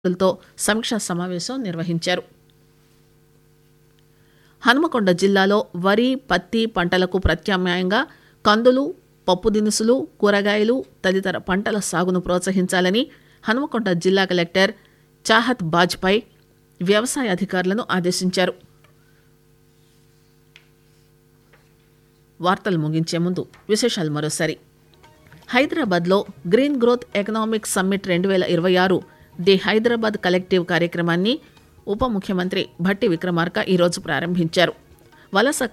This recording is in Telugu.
తో సమీక్షా సమావేశం నిర్వహించారు హనుమకొండ జిల్లాలో వరి పత్తి పంటలకు ప్రత్యామ్నాయంగా కందులు పప్పు దినుసులు కూరగాయలు తదితర పంటల సాగును ప్రోత్సహించాలని హనుమకొండ జిల్లా కలెక్టర్ చాహత్ బాజ్పాయ్ వ్యవసాయ అధికారులను ఆదేశించారు వార్తలు ముగించే ముందు విశేషాలు మరోసారి హైదరాబాద్లో గ్రీన్ గ్రోత్ ఎకనామిక్ సమ్మిట్ రెండు వేల ఇరవై ఆరు ది హైదరాబాద్ కలెక్టివ్ కార్యక్రమాన్ని ఉప ముఖ్యమంత్రి భట్టి విక్రమార్క ఈరోజు ప్రారంభించారు వలస